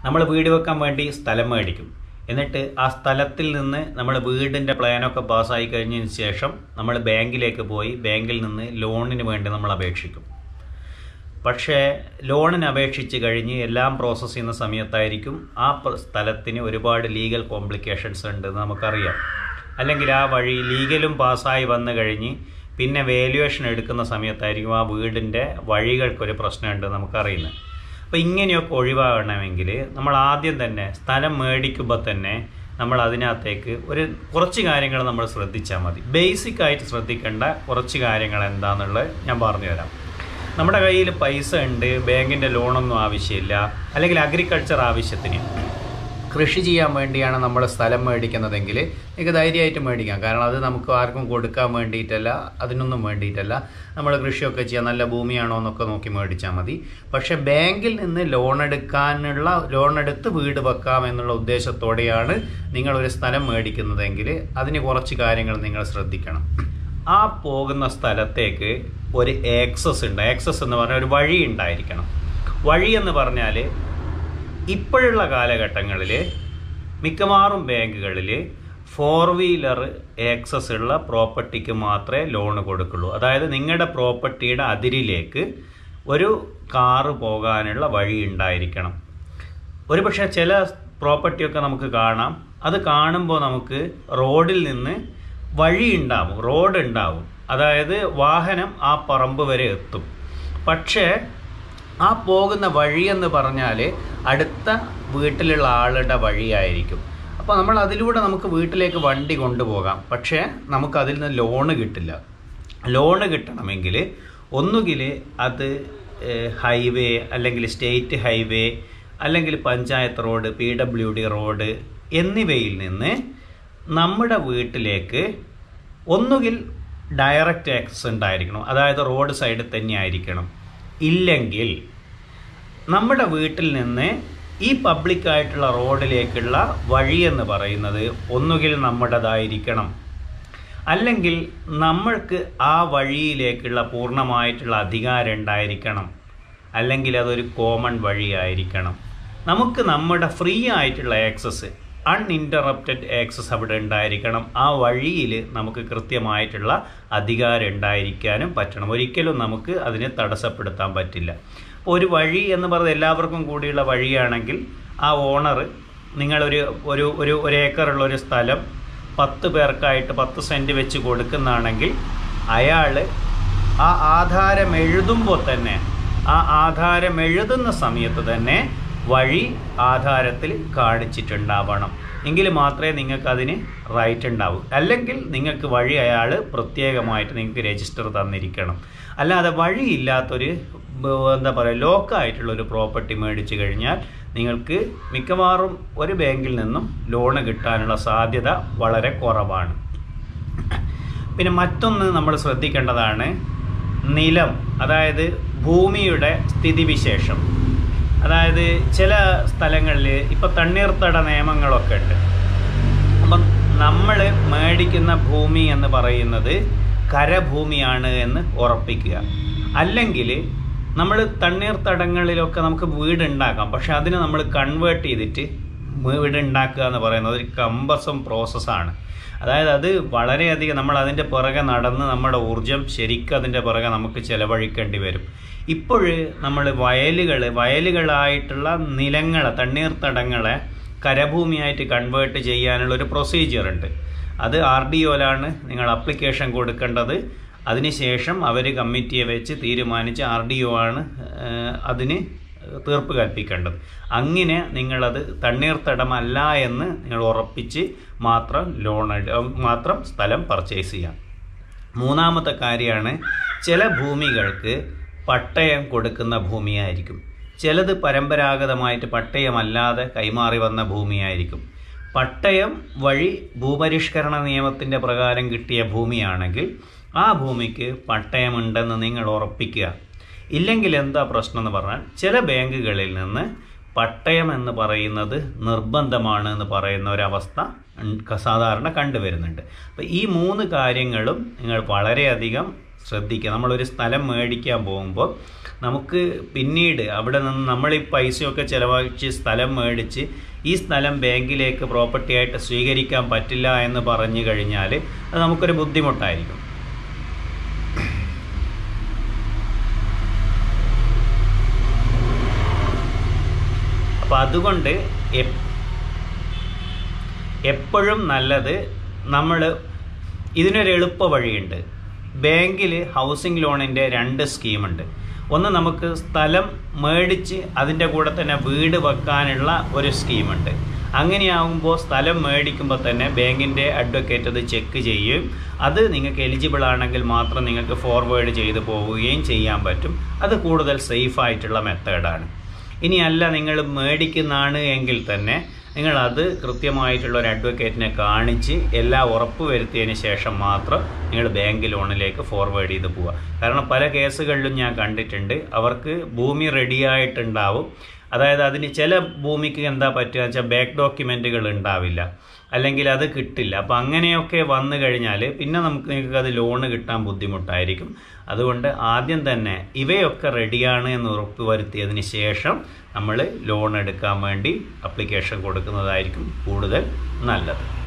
നമ്മൾ വീട് വെക്കാൻ വേണ്ടി സ്ഥലം മേടിക്കും എന്നിട്ട് ആ സ്ഥലത്തിൽ നിന്ന് നമ്മൾ വീടിൻ്റെ പ്ലാനൊക്കെ പാസ്സായി കഴിഞ്ഞതിന് ശേഷം നമ്മൾ ബാങ്കിലേക്ക് പോയി ബാങ്കിൽ നിന്ന് ലോണിന് വേണ്ടി നമ്മൾ അപേക്ഷിക്കും പക്ഷേ ലോണിന് അപേക്ഷിച്ച് കഴിഞ്ഞ് എല്ലാം പ്രോസസ്സ് ചെയ്യുന്ന സമയത്തായിരിക്കും ആ പ- സ്ഥലത്തിന് ഒരുപാട് ലീഗൽ കോംപ്ലിക്കേഷൻസ് ഉണ്ടെന്ന് നമുക്കറിയാം അല്ലെങ്കിൽ ആ വഴി ലീഗലും പാസ്സായി വന്നു കഴിഞ്ഞ് പിന്നെ വാല്യുവേഷൻ എടുക്കുന്ന സമയത്തായിരിക്കും ആ വീടിൻ്റെ വഴികൾക്കൊരു പ്രശ്നമുണ്ട് നമുക്കറിയുന്നത് അപ്പോൾ ഇങ്ങനെയൊക്കെ ഒഴിവാകണമെങ്കിൽ നമ്മൾ ആദ്യം തന്നെ സ്ഥലം മേടിക്കുമ്പോൾ തന്നെ നമ്മൾ അതിനകത്തേക്ക് ഒരു കുറച്ച് കാര്യങ്ങൾ നമ്മൾ ശ്രദ്ധിച്ചാൽ മതി ബേസിക് ആയിട്ട് ശ്രദ്ധിക്കേണ്ട കുറച്ച് കാര്യങ്ങൾ എന്താണെന്നുള്ളത് ഞാൻ പറഞ്ഞു തരാം നമ്മുടെ കയ്യിൽ പൈസ ഉണ്ട് ബാങ്കിൻ്റെ ലോണൊന്നും ആവശ്യമില്ല അല്ലെങ്കിൽ അഗ്രികൾച്ചർ ആവശ്യത്തിന് കൃഷി ചെയ്യാൻ വേണ്ടിയാണ് നമ്മൾ സ്ഥലം മേടിക്കുന്നതെങ്കിൽ നിങ്ങൾക്ക് ധൈര്യമായിട്ട് മേടിക്കാം കാരണം അത് നമുക്ക് ആർക്കും കൊടുക്കാൻ വേണ്ടിയിട്ടല്ല അതിനൊന്നും വേണ്ടിയിട്ടല്ല നമ്മൾ കൃഷിയൊക്കെ ചെയ്യാൻ നല്ല ഭൂമിയാണോ എന്നൊക്കെ നോക്കി മേടിച്ചാൽ മതി പക്ഷേ ബാങ്കിൽ നിന്ന് ലോൺ എടുക്കാനുള്ള ലോൺ എടുത്ത് വീട് വെക്കാം എന്നുള്ള ഉദ്ദേശത്തോടെയാണ് നിങ്ങളൊരു സ്ഥലം മേടിക്കുന്നതെങ്കിൽ അതിന് കുറച്ച് കാര്യങ്ങൾ നിങ്ങൾ ശ്രദ്ധിക്കണം ആ പോകുന്ന സ്ഥലത്തേക്ക് ഒരു ആക്സസ് ഉണ്ട് ആക്സസ് എന്ന് പറഞ്ഞാൽ ഒരു വഴി ഉണ്ടായിരിക്കണം വഴി എന്ന് പറഞ്ഞാൽ ഇപ്പോഴുള്ള കാലഘട്ടങ്ങളിൽ മിക്കവാറും ബാങ്കുകളിൽ ഫോർ വീലർ ആക്സസ് ഉള്ള പ്രോപ്പർട്ടിക്ക് മാത്രമേ ലോൺ കൊടുക്കുള്ളൂ അതായത് നിങ്ങളുടെ പ്രോപ്പർട്ടിയുടെ അതിരിലേക്ക് ഒരു കാറ് പോകാനുള്ള വഴി ഉണ്ടായിരിക്കണം ഒരു പക്ഷേ ചില പ്രോപ്പർട്ടിയൊക്കെ നമുക്ക് കാണാം അത് കാണുമ്പോൾ നമുക്ക് റോഡിൽ നിന്ന് വഴി ഉണ്ടാവും റോഡ് ഉണ്ടാവും അതായത് വാഹനം ആ പറമ്പ് വരെ എത്തും പക്ഷേ ആ പോകുന്ന വഴി എന്ന് പറഞ്ഞാൽ അടുത്ത വീട്ടിലുള്ള ആളുടെ വഴിയായിരിക്കും അപ്പോൾ നമ്മൾ അതിലൂടെ നമുക്ക് വീട്ടിലേക്ക് വണ്ടി കൊണ്ടുപോകാം പക്ഷേ നമുക്ക് അതിൽ നിന്ന് ലോണ് കിട്ടില്ല ലോണ് കിട്ടണമെങ്കിൽ ഒന്നുകിൽ അത് ഹൈവേ അല്ലെങ്കിൽ സ്റ്റേറ്റ് ഹൈവേ അല്ലെങ്കിൽ panchayat road P W D road എന്നിവയിൽ നിന്ന് നമ്മുടെ വീട്ടിലേക്ക് ഒന്നുകിൽ ഡയറക്റ്റ് ആക്സസ് ഉണ്ടായിരിക്കണം അതായത് റോഡ് സൈഡിൽ തന്നെ ആയിരിക്കണം ഇല്ലെങ്കിൽ നമ്മുടെ വീട്ടിൽ നിന്ന് ഈ പബ്ലിക് ആയിട്ടുള്ള റോഡിലേക്കുള്ള വഴി എന്ന് പറയുന്നത് ഒന്നുകിൽ നമ്മുടേതായിരിക്കണം അല്ലെങ്കിൽ നമ്മൾക്ക് ആ വഴിയിലേക്കുള്ള പൂർണ്ണമായിട്ടുള്ള അധികാരം ഉണ്ടായിരിക്കണം അല്ലെങ്കിൽ അതൊരു കോമൺ വഴിയായിരിക്കണം നമുക്ക് നമ്മുടെ ഫ്രീ ആയിട്ടുള്ള ആക്സസ് അൺഇൻറ്ററപ്റ്റഡ് ആക്സസ് അവിടെ ഉണ്ടായിരിക്കണം ആ വഴിയിൽ നമുക്ക് കൃത്യമായിട്ടുള്ള അധികാരം ഉണ്ടായിരിക്കാനും പറ്റണം ഒരിക്കലും നമുക്ക് അതിനെ തടസ്സപ്പെടുത്താൻ പറ്റില്ല ഒരു വഴി എന്ന് പറയുന്നത് എല്ലാവർക്കും കൂടിയുള്ള വഴിയാണെങ്കിൽ ആ ഓണർ നിങ്ങളൊരു ഒരു ഒരു ഒരു ഏക്കറുള്ള ഒരു സ്ഥലം പത്ത് പേർക്കായിട്ട് പത്ത് സെൻറ്റ് വെച്ച് കൊടുക്കുന്നതാണെങ്കിൽ അയാൾ ആ ആധാരം എഴുതുമ്പോൾ തന്നെ ആ ആധാരം എഴുതുന്ന സമയത്ത് തന്നെ വഴി ആധാരത്തിൽ കാണിച്ചിട്ടുണ്ടാവണം എങ്കിൽ മാത്രമേ നിങ്ങൾക്ക് അതിന് റൈറ്റ് ഉണ്ടാവൂ അല്ലെങ്കിൽ നിങ്ങൾക്ക് വഴി അയാൾ പ്രത്യേകമായിട്ട് നിങ്ങൾക്ക് രജിസ്റ്റർ തന്നിരിക്കണം അല്ലാതെ വഴിയില്ലാത്തൊരു ബ- എന്താ പറയുക ലോക്കായിട്ടുള്ള ഒരു പ്രോപ്പർട്ടി മേടിച്ചു കഴിഞ്ഞാൽ നിങ്ങൾക്ക് മിക്കവാറും ഒരു ബാങ്കിൽ നിന്നും ലോണ് കിട്ടാനുള്ള സാധ്യത വളരെ കുറവാണ് പിന്നെ മറ്റൊന്ന് നമ്മൾ ശ്രദ്ധിക്കേണ്ടതാണ് നിലം അതായത് ഭൂമിയുടെ സ്ഥിതിവിശേഷം അതായത് ചില സ്ഥലങ്ങളിൽ ഇപ്പോൾ തണ്ണീർത്തട നിയമങ്ങളൊക്കെ ഉണ്ട് അപ്പം നമ്മൾ മേടിക്കുന്ന ഭൂമി എന്ന് പറയുന്നത് കരഭൂമിയാണ് എന്ന് ഉറപ്പിക്കുക അല്ലെങ്കിൽ നമ്മൾ തണ്ണീർത്തടങ്ങളിലൊക്കെ നമുക്ക് വീട് ഉണ്ടാക്കാം പക്ഷെ അതിന് നമ്മൾ കൺവേർട്ട് ചെയ്തിട്ട് വീട് ഉണ്ടാക്കുക എന്ന് പറയുന്നത് ഒരു കമ്പസം പ്രോസസ്സാണ് അതായത് അത് വളരെയധികം നമ്മൾ അതിൻ്റെ പുറകെ നടന്ന് നമ്മുടെ ഊർജം ശരിക്കും അതിൻ്റെ പുറകെ നമുക്ക് ചിലവഴിക്കേണ്ടി വരും ഇപ്പോഴ് നമ്മൾ വയലുകൾ വയലുകളായിട്ടുള്ള നിലങ്ങളെ തണ്ണീർത്തടങ്ങളെ കരഭൂമിയായിട്ട് കൺവേർട്ട് ചെയ്യാനുള്ള ഒരു പ്രൊസീജിയർ ഉണ്ട് അത് ആർ ഡി ഒയിലാണ് നിങ്ങൾ അപ്ലിക്കേഷൻ കൊടുക്കേണ്ടത് അതിനുശേഷം അവർ കമ്മിറ്റിയെ വെച്ച് തീരുമാനിച്ച് ആർ ഡി ഒ ആണ് ഏഹ്, അതിന് തീർപ്പ് കൽപ്പിക്കേണ്ടത് അങ്ങനെ നിങ്ങളത് തണ്ണീർത്തടമല്ല എന്ന് നിങ്ങൾ ഉറപ്പിച്ച് മാത്രം ലോൺ എടു- മാത്രം സ്ഥലം പർച്ചേസ് ചെയ്യാം മൂന്നാമത്തെ കാര്യമാണ് ചില ഭൂമികൾക്ക് പട്ടയം കൊടുക്കുന്ന ഭൂമിയായിരിക്കും ചിലത് പരമ്പരാഗതമായിട്ട് പട്ടയമല്ലാതെ കൈമാറി വന്ന ഭൂമിയായിരിക്കും പട്ടയം വഴി ഭൂപരിഷ്കരണ നിയമത്തിൻ്റെ പ്രകാരം കിട്ടിയ ഭൂമിയാണെങ്കിൽ ആ ഭൂമിക്ക് പട്ടയമുണ്ടെന്ന് നിങ്ങൾ ഉറപ്പിക്കുക ഇല്ലെങ്കിൽ എന്താ പ്രശ്നം എന്ന് പറഞ്ഞാൽ ചില ബാങ്കുകളിൽ നിന്ന് പട്ടയം എന്ന് പറയുന്നത് നിർബന്ധമാണ് എന്ന് പറയുന്ന ഒരവസ്ഥ ഉം ക- സാധാരണ കണ്ടുവരുന്നുണ്ട് അപ്പോൾ ഈ മൂന്ന് കാര്യങ്ങളും നിങ്ങൾ വളരെയധികം ശ്രദ്ധിക്കുക നമ്മളൊരു സ്ഥലം മേടിക്കാൻ പോകുമ്പോൾ നമുക്ക് പിന്നീട് അവിടെ നിന്ന് നമ്മൾ ഈ പൈസയൊക്കെ ചിലവഴിച്ച് സ്ഥലം മേടിച്ച് ഈ സ്ഥലം ബാങ്കിലേക്ക് പ്രോപ്പർട്ടി ആയിട്ട് സ്വീകരിക്കാൻ പറ്റില്ല എന്ന് പറഞ്ഞു കഴിഞ്ഞാൽ അത് നമുക്കൊരു ബുദ്ധിമുട്ടായിരിക്കും അപ്പം അതുകൊണ്ട് എപ്- എപ്പോഴും നല്ലത് നമ്മൾ ഇതിനൊരു എളുപ്പ വഴിയുണ്ട് ബാങ്കിൽ ഹൗസിംഗ് ലോണിൻ്റെ രണ്ട് സ്കീമുണ്ട് ഒന്ന് നമുക്ക് സ്ഥലം മേടിച്ച് അതിൻ്റെ കൂടെ തന്നെ വീട് വെക്കാനുള്ള ഒരു സ്കീമുണ്ട് അങ്ങനെയാകുമ്പോൾ സ്ഥലം മേടിക്കുമ്പോൾ തന്നെ ബാങ്കിൻ്റെ അഡ്വക്കേറ്റ് അത് ചെക്ക് ചെയ്യും അത് നിങ്ങൾക്ക് എലിജിബിൾ ആണെങ്കിൽ മാത്രം നിങ്ങൾക്ക് ഫോർവേഡ് ചെയ്ത് പോവുകയും ചെയ്യാൻ പറ്റും അത് കൂടുതൽ സേഫ് ആയിട്ടുള്ള മെത്തേഡാണ് ഇനിയല്ല നിങ്ങൾ മേടിക്കുന്നതാണ് എങ്കിൽ തന്നെ നിങ്ങൾ അത് കൃത്യമായിട്ടുള്ള ഒരു അഡ്വക്കേറ്റിനെ കാണിച്ച് എല്ലാം ഉറപ്പ് വരുത്തിയതിന് ശേഷം മാത്രം നിങ്ങൾ ബാങ്ക് ലോണിലേക്ക് ഫോർവേഡ് ചെയ്ത് പോവുക കാരണം പല കേസുകളിലും ഞാൻ കണ്ടിട്ടുണ്ട് അവർക്ക് ഭൂമി റെഡിയായിട്ടുണ്ടാവും അതായത് അതിന് ചില ഭൂമിക്ക് എന്താ പറ്റുക വെച്ചാൽ ബാക്ക് ഡോക്യുമെൻറ്റുകൾ ഉണ്ടാവില്ല അല്ലെങ്കിൽ അത് കിട്ടില്ല അപ്പോൾ അങ്ങനെയൊക്കെ വന്നു കഴിഞ്ഞാൽ പിന്നെ നമുക്ക് നിങ്ങൾക്ക് അത് ലോണ് കിട്ടാൻ ബുദ്ധിമുട്ടായിരിക്കും അതുകൊണ്ട് ആദ്യം തന്നെ ഇവയൊക്കെ റെഡിയാണ് എന്ന് ഉറപ്പ് വരുത്തിയതിന് ശേഷം നമ്മൾ ലോൺ എടുക്കാൻ വേണ്ടി അപ്ലിക്കേഷൻ കൊടുക്കുന്നതായിരിക്കും കൂടുതൽ നല്ലത്